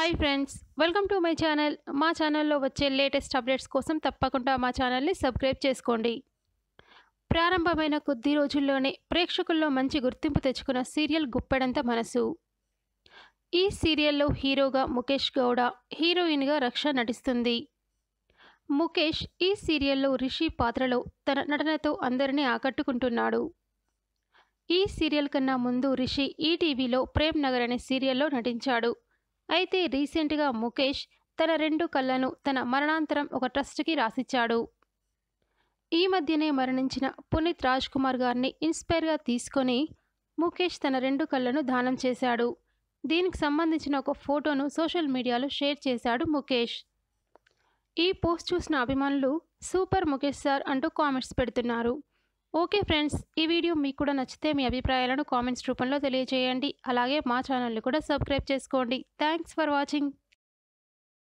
hi friends welcome to my channel మా ఛానల్లో వచ్చే లేటెస్ట్ అప్డేట్స్ కోసం తప్పకుండా మా ఛానల్ని సబ్స్క్రైబ్ చేసుకోండి ప్రారంభమైన కొద్ది రోజుల్లోనే ప్రేక్షకుల్లో మంచి గుర్తింపు తెచ్చుకున్న సీరియల్ గుప్పెడంత మనసు ఈ సీరియల్లో హీరోగా ముఖేష్ గౌడ హీరోయిన్గా రక్ష నటిస్తుంది ముఖేష్ ఈ సీరియల్లో రిషి పాత్రలో తన నటనతో అందరినీ ఆకట్టుకుంటున్నాడు ఈ సీరియల్ కన్నా ముందు రిషి ఈటీవీలో ప్రేమ్ నగర్ అనే సీరియల్లో నటించాడు అయితే రీసెంట్గా ముఖేష్ తన రెండు కళ్ళను తన మరణాంతరం ఒక ట్రస్ట్కి రాసిచ్చాడు ఈ మధ్యనే మరణించిన పునీత్ రాజ్ కుమార్ గారిని ఇన్స్పైర్గా తీసుకొని ముఖేష్ తన రెండు కళ్ళను దానం చేశాడు దీనికి సంబంధించిన ఒక ఫోటోను సోషల్ మీడియాలో షేర్ చేశాడు ముఖేష్ ఈ పోస్ట్ చూసిన అభిమానులు సూపర్ ముఖేష్ సార్ అంటూ కామెంట్స్ పెడుతున్నారు ఓకే ఫ్రెండ్స్ ఈ వీడియో మీకు కూడా నచ్చితే మీ అభిప్రాయాలను కామెంట్స్ రూపంలో తెలియజేయండి అలాగే మా ఛానల్ని కూడా సబ్స్క్రైబ్ చేసుకోండి థ్యాంక్స్ ఫర్ వాచింగ్